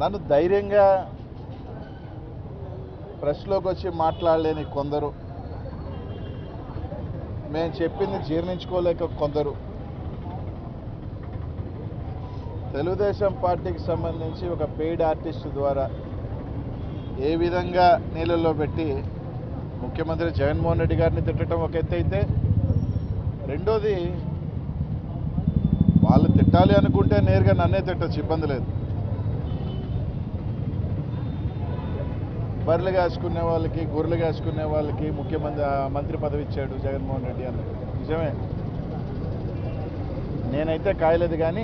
నన్ను ధైర్యంగా ప్రెస్లోకి వచ్చి మాట్లాడలేని కొందరు మేము చెప్పింది జీర్ణించుకోలేక కొందరు తెలుగుదేశం పార్టీకి సంబంధించి ఒక పెయిడ్ ఆర్టిస్ట్ ద్వారా ఏ విధంగా నీళ్ళల్లో పెట్టి ముఖ్యమంత్రి జగన్మోహన్ రెడ్డి గారిని తిట్టడం ఒక ఎత్తు అయితే రెండోది వాళ్ళు తిట్టాలి అనుకుంటే నేరుగా నన్నే తిట్టచ్చు ఇబ్బంది లేదు బర్రెలు కాసుకునే వాళ్ళకి గొర్రెలు కాసుకునే వాళ్ళకి ముఖ్యమంత్రి ఆ, మంత్రి పదవి ఇచ్చాడు జగన్మోహన్ రెడ్డి అని నిజమే నేనైతే కాయలేదు కానీ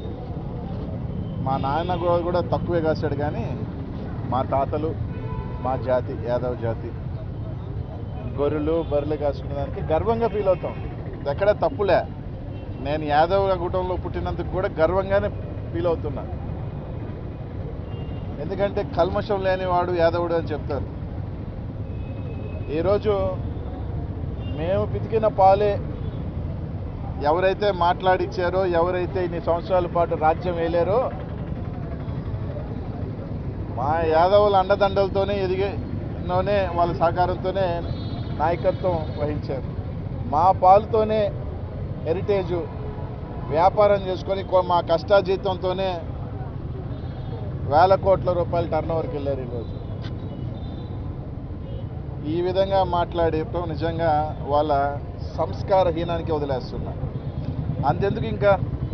మా నాన్న కూడా కూడా తక్కువే కాశాడు కానీ మా తాతలు మా జాతి యాదవ్ జాతి గొర్రెలు బర్రెలు కాసుకునే దానికి గర్వంగా ఫీల్ అవుతాం ఇది ఎక్కడ తప్పులే నేను యాదవ్ కుటుంబంలో పుట్టినందుకు కూడా గర్వంగానే ఫీల్ అవుతున్నా ఎందుకంటే కల్మషం లేనివాడు యాదవుడు అని చెప్తారు ఈరోజు మేము పితికిన పాలే ఎవరైతే మాట్లాడిచ్చారో ఎవరైతే ఇన్ని సంవత్సరాల పాటు రాజ్యం వేలారో మా యాదవుల అండదండలతోనే ఎదిగినోనే వాళ్ళ సహకారంతోనే నాయకత్వం వహించారు మా పాలుతోనే హెరిటేజు వ్యాపారం చేసుకొని కొ- మా కష్టాజీతంతోనే వేల కోట్ల రూపాయల టర్న్ ఓవర్కి వెళ్ళారు ఈరోజు ఈ విధంగా మాట్లాడటం నిజంగా వాళ్ళ సంస్కారహీనానికి వదిలేస్తున్నా అంతెందుకు ఇంకా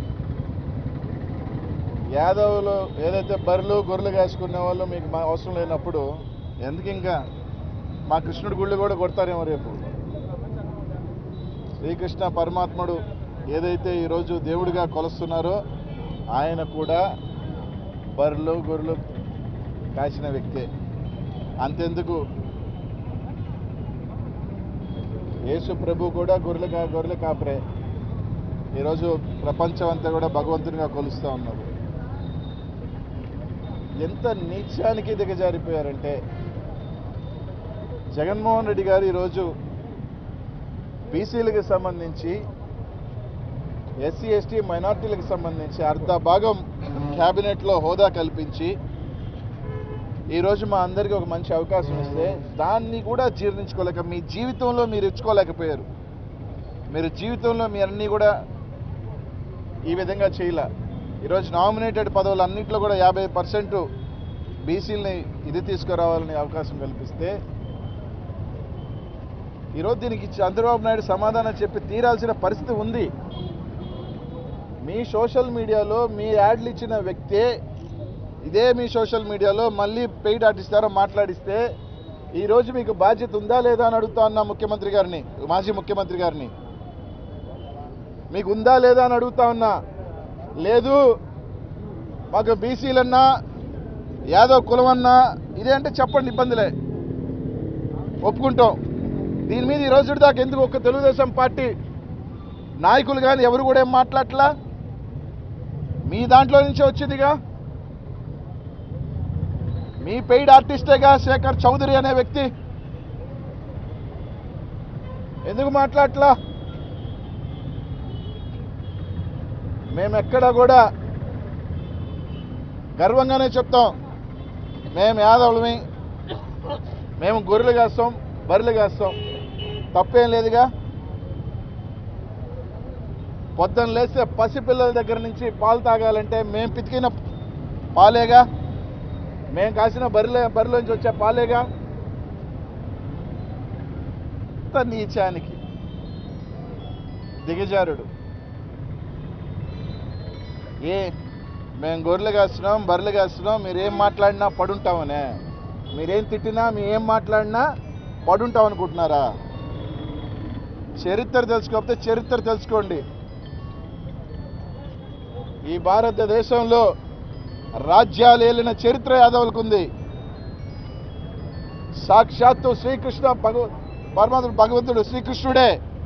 యాదవులు ఏదైతే బర్రెలు గొర్రెలు కాసుకునే వాళ్ళు మీకు మా అవసరం లేనప్పుడు ఎందుకు ఇంకా మా కృష్ణుడి గుళ్ళు కూడా కొడతారేమో రేపు శ్రీకృష్ణ పరమాత్ముడు ఏదైతే ఈరోజు దేవుడిగా కొలుస్తున్నారో ఆయన కూడా బర్రెలు గొర్రెలు కాసిన వ్యక్తే అంతెందుకు యేసు ప్రభు కూడా గొర్రెలు కా గొర్రెలు కాపరే ఈరోజు ప్రపంచం అంతా కూడా భగవంతునిగా కొలుస్తూ ఉన్నారు ఎంత నీచానికి దిగజారిపోయారంటే జగన్మోహన్ రెడ్డి గారు ఈరోజు బీసీలకు సంబంధించి ఎస్సీ ఎస్టీ మైనార్టీలకు సంబంధించి అర్ధ భాగం క్యాబినెట్లో హోదా కల్పించి ఈరోజు మా అందరికీ ఒక మంచి అవకాశం ఇస్తే దాన్ని కూడా జీర్ణించుకోలేక మీ జీవితంలో మీరు ఇచ్చుకోలేకపోయారు మీరు జీవితంలో మీ అన్నీ కూడా ఈ విధంగా చేయలే ఈరోజు నామినేటెడ్ పదవులు అన్నింటిలో కూడా యాభై పర్సెంట్ బీసీలని ఇది తీసుకురావాలని అవకాశం కల్పిస్తే ఈరోజు దీనికి చంద్రబాబు నాయుడు సమాధానం చెప్పి తీరాల్సిన పరిస్థితి ఉంది మీ సోషల్ మీడియాలో మీ యాడ్లు ఇచ్చిన వ్యక్తే ఇదే మీ సోషల్ మీడియాలో మళ్ళీ పెయిడ్ ఆర్టిస్ట్ ద్వారా మాట్లాడిస్తే ఈరోజు మీకు బాధ్యత ఉందా లేదా అని అడుగుతా ఉన్నా ముఖ్యమంత్రి గారిని మాజీ ముఖ్యమంత్రి గారిని మీకు ఉందా లేదా అని అడుగుతా ఉన్నా లేదు మాకు బీసీలన్నా యాదవ్ కులమన్నా ఇదే అంటే చెప్పండి ఇబ్బందిలే ఒప్పుకుంటాం దీని మీద ఈ రోజు దాకా ఎందుకు ఒక్క తెలుగుదేశం పార్టీ నాయకులు కానీ ఎవరు కూడా ఏం మాట్లాడట్లా మీ దాంట్లో నుంచే వచ్చిందిగా మీ పెయిడ్ ఆర్టిస్టేగా శేఖర్ చౌదరి అనే వ్యక్తి ఎందుకు మాట్లాడట్లా మేమెక్కడ కూడా గర్వంగానే చెప్తాం మేము యాదవులమి మేము గొర్రెలు కాస్తాం బర్రెలు కాస్తాం తప్పేం లేదుగా పొద్దున్న లేస్తే పసిపిల్లల దగ్గర నుంచి పాలు తాగాలంటే మేము పితికిన పాలేగా మేము కాసిన బర్రెల బర్రెలోంచి వచ్చే పాలేగా ఇంత నీచానికి దిగజారుడు ఏ మేము గొర్రెలు కాస్తున్నాం బర్రెలు కాస్తున్నాం మీరేం మాట్లాడినా పడుంటామనే మీరేం తిట్టినా మీ ఏం మాట్లాడినా పడుంటాం అనుకుంటున్నారా చరిత్ర తెలుసుకోకపోతే చరిత్ర తెలుసుకోండి ఈ భారతదేశంలో రాజ్యాలు ఏలిన చరిత్ర యాదవులకు ఉంది సాక్షాత్తు శ్రీకృష్ణ భగవ పరమాత్ముడు భగవంతుడు శ్రీకృష్ణుడే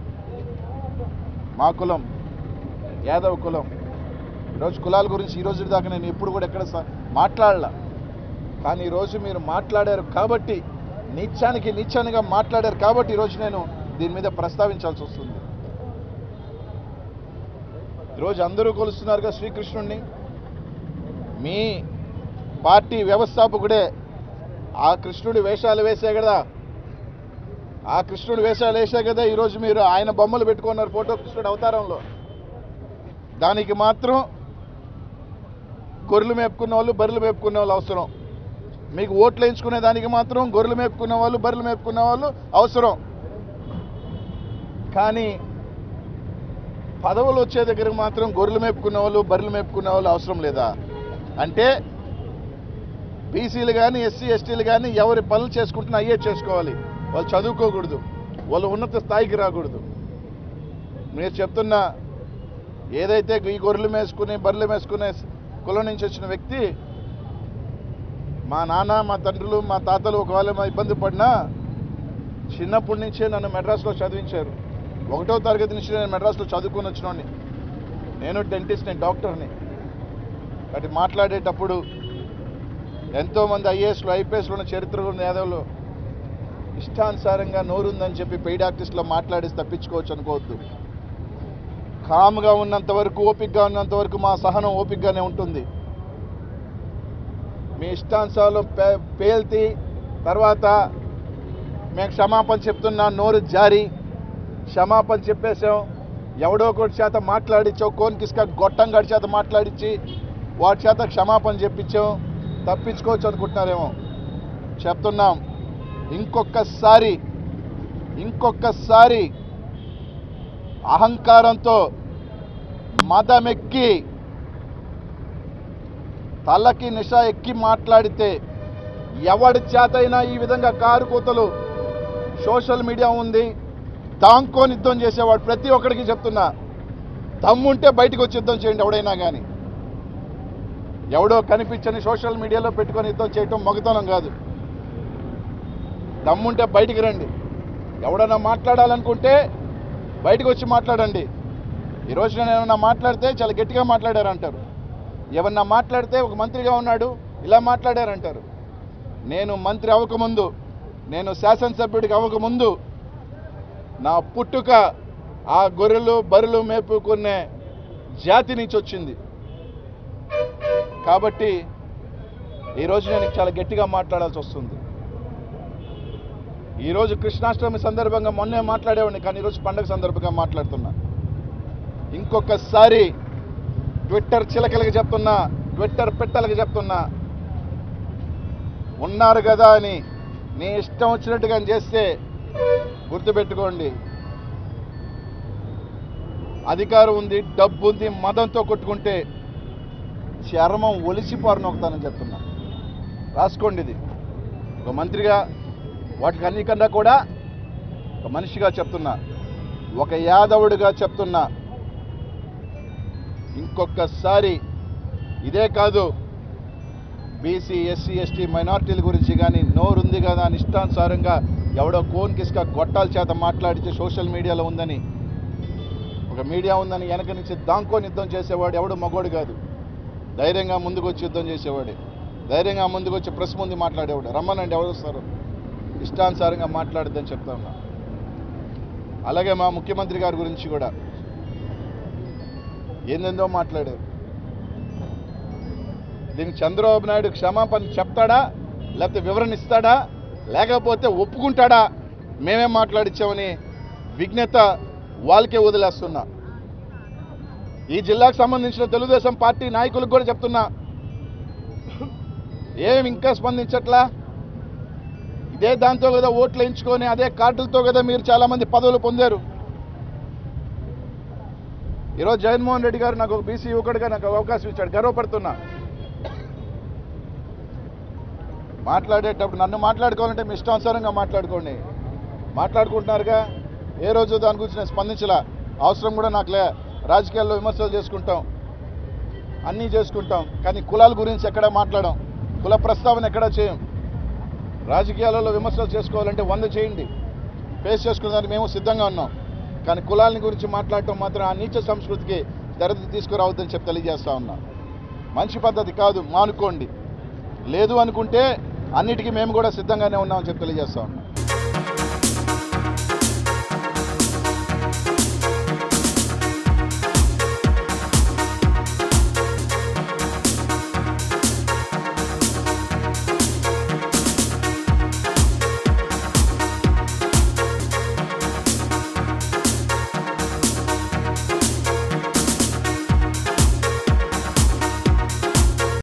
మా కులం యాదవ్ కులం ఈరోజు కులాల గురించి ఈ రోజు దాకా నేను ఎప్పుడు కూడా ఎక్కడ స- మాట్లాడలా కానీ ఈరోజు మీరు మాట్లాడారు కాబట్టి నీచానికి నీచానిగా మాట్లాడారు కాబట్టి ఈరోజు నేను దీని మీద ప్రస్తావించాల్సి వస్తుంది ఈరోజు అందరూ కొలుస్తున్నారుగా శ్రీకృష్ణుణ్ణి మీ పార్టీ వ్యవస్థాపకుడే ఆ కృష్ణుడి వేషాలు వేసే కదా ఆ కృష్ణుడి వేషాలు వేసే కదా ఈరోజు మీరు ఆయన బొమ్మలు పెట్టుకున్నారు ఫోటో కృష్ణుడి అవతారంలో దానికి మాత్రం గొర్రెలు మేపుకున్న వాళ్ళు బర్రెలు మేపుకునే వాళ్ళు అవసరం మీకు ఓట్లు వేయించుకునే దానికి మాత్రం గొర్రెలు మేపుకునే వాళ్ళు బర్రెలు మేపుకునే వాళ్ళు అవసరం కానీ పదవులు వచ్చే దగ్గరకు మాత్రం గొర్రెలు మేపుకునే వాళ్ళు బర్రెలు మేపుకునే వాళ్ళు అవసరం లేదా అంటే బీసీలు కానీ ఎస్సీ ఎస్టీలు కానీ ఎవరి పనులు చేసుకుంటున్నా అయ్యే చేసుకోవాలి వాళ్ళు చదువుకోకూడదు వాళ్ళు ఉన్నత స్థాయికి రాకూడదు మీరు చెప్తున్న ఏదైతే ఈ గొర్రెలు మేసుకుని బర్రెలు మేసుకునే కులం నుంచి వచ్చిన వ్యక్తి మా నాన్న మా తండ్రులు మా తాతలు ఒకవేళ మా ఇబ్బంది పడినా చిన్నప్పటి నుంచే నన్ను మెడ్రాస్లో చదివించారు ఒకటో తరగతి నుంచి నేను మెడ్రాస్లో చదువుకొని వచ్చినోడిని నేను డెంటిస్ట్ నేను డాక్టర్ని కాబట్టి మాట్లాడేటప్పుడు ఎంతోమంది ఐఏఎస్లు ఐపీఎస్లు ఉన్న చరిత్ర ఉన్న యాదవ్లు ఇష్టానుసారంగా నోరుందని చెప్పి పెయిడ్ ఆర్టిస్ట్లో మాట్లాడేసి తప్పించుకోవచ్చు అనుకోవద్దు కామ్గా ఉన్నంత వరకు ఓపిక్గా ఉన్నంత వరకు మా సహనం ఓపిక్గానే ఉంటుంది మీ ఇష్టానుసారం పే పేల్తి తర్వాత మేము క్షమాపణ చెప్తున్నా నోరు జారి క్షమాపణ చెప్పేశాం ఎవడో ఒకటి చేత మాట్లాడించాం కోన్ కిస్క గొట్టం గడి చేత మాట్లాడించి వాడి చేత క్షమాపణ చెప్పించాం తప్పించుకోవచ్చు అనుకుంటున్నారేమో చెప్తున్నాం ఇంకొకసారి ఇంకొకసారి అహంకారంతో మదమెక్కి తలకి నిష ఎక్కి మాట్లాడితే ఎవడి చేతైనా ఈ విధంగా కారు కూతలు సోషల్ మీడియా ఉంది దాంకోని యుద్ధం చేసేవాడు ప్రతి ఒక్కడికి చెప్తున్నా దమ్ముంటే బయటకు వచ్చి యుద్ధం చేయండి ఎవడైనా కానీ ఎవడో కనిపించని సోషల్ మీడియాలో పెట్టుకొని యుద్ధం చేయటం మగతనం కాదు దమ్ముంటే బయటికి రండి ఎవడన్నా మాట్లాడాలనుకుంటే బయటకు వచ్చి మాట్లాడండి ఈరోజు నేను ఏమన్నా మాట్లాడితే చాలా గట్టిగా మాట్లాడారంటారు ఏమన్నా మాట్లాడితే ఒక మంత్రిగా ఉన్నాడు ఇలా మాట్లాడారంటారు నేను మంత్రి అవ్వకముందు నేను శాసనసభ్యుడికి అవ్వకముందు నా పుట్టుక ఆ గొర్రెలు బర్రెలు మేపుకునే జాతి నుంచి వచ్చింది కాబట్టి ఈరోజు నేను చాలా గట్టిగా మాట్లాడాల్సి వస్తుంది ఈరోజు కృష్ణాష్టమి సందర్భంగా మొన్నే మాట్లాడేవాడిని కానీ ఈరోజు పండగ సందర్భంగా మాట్లాడుతున్నా ఇంకొకసారి ట్విట్టర్ చిలకలకి చెప్తున్నా ట్విట్టర్ పెట్టలకి చెప్తున్నా ఉన్నారు కదా అని నీ ఇష్టం వచ్చినట్టుగా చేస్తే గుర్తుపెట్టుకోండి అధికారం ఉంది డబ్బు ఉంది మదంతో కొట్టుకుంటే చర్మం ఒలిసిపారు నొక్కుతానని చెప్తున్నా రాసుకోండి ఇది ఒక మంత్రిగా వాటికి అన్నికన్నా కూడా ఒక మనిషిగా చెప్తున్నా ఒక యాదవుడిగా చెప్తున్నా ఇంకొకసారి ఇదే కాదు బీసీ ఎస్సీ ఎస్టీ మైనార్టీల గురించి కానీ నోరుంది కదా అని ఇష్టానుసారంగా ఎవడో కోన్ కిస్క గొట్టాల చేత మాట్లాడితే సోషల్ మీడియాలో ఉందని ఒక మీడియా ఉందని వెనక నుంచి దాంకోని యుద్ధం చేసేవాడు ఎవడు మగోడు కాదు ధైర్యంగా ముందుకు వచ్చి యుద్ధం చేసేవాడే ధైర్యంగా ముందుకు వచ్చి ప్రెస్ ముందు మాట్లాడేవాడు రమ్మనండి ఎవరు వస్తారు ఇష్టానుసారంగా మాట్లాడద్దని చెప్తా ఉన్నా అలాగే మా ముఖ్యమంత్రి గారి గురించి కూడా ఏందేందో మాట్లాడారు దీనికి చంద్రబాబు నాయుడు క్షమాపణ చెప్తాడా లేకపోతే వివరణ ఇస్తాడా లేకపోతే ఒప్పుకుంటాడా మేమే మాట్లాడించామని విజ్ఞత వాళ్ళకే వదిలేస్తున్నా ఈ జిల్లాకు సంబంధించిన తెలుగుదేశం పార్టీ నాయకులకు కూడా చెప్తున్నా ఏం ఇంకా స్పందించట్లా ఇదే దాంతో కదా ఓట్లు వేయించుకొని అదే కార్డులతో కదా మీరు చాలామంది పదవులు పొందారు ఈరోజు జగన్మోహన్ రెడ్డి గారు నాకు ఒక బీసీ యువకుడిగా నాకు అవకాశం ఇచ్చాడు గర్వపడుతున్నా మాట్లాడేటప్పుడు నన్ను మాట్లాడుకోవాలంటే మీ ఇష్టానుసారంగా మాట్లాడుకోండి మాట్లాడుకుంటున్నారుగా ఏ రోజు దాని గురించి నేను స్పందించలా అవసరం కూడా నాకు లే రాజకీయాల్లో విమర్శలు చేసుకుంటాం అన్నీ చేసుకుంటాం కానీ కులాల గురించి ఎక్కడా మాట్లాడం కుల ప్రస్తావన ఎక్కడా చేయం రాజకీయాలలో విమర్శలు చేసుకోవాలంటే వంద చేయండి ఫేస్ చేసుకునేదానికి మేము సిద్ధంగా ఉన్నాం కానీ కులాలని గురించి మాట్లాడటం మాత్రం ఆ నీచ సంస్కృతికి తెరది తీసుకురావద్దని చెప్పి తెలియజేస్తా ఉన్నా మంచి పద్ధతి కాదు మానుకోండి లేదు అనుకుంటే అన్నిటికీ మేము కూడా సిద్ధంగానే ఉన్నామని చెప్పి తెలియజేస్తా ఉన్నాం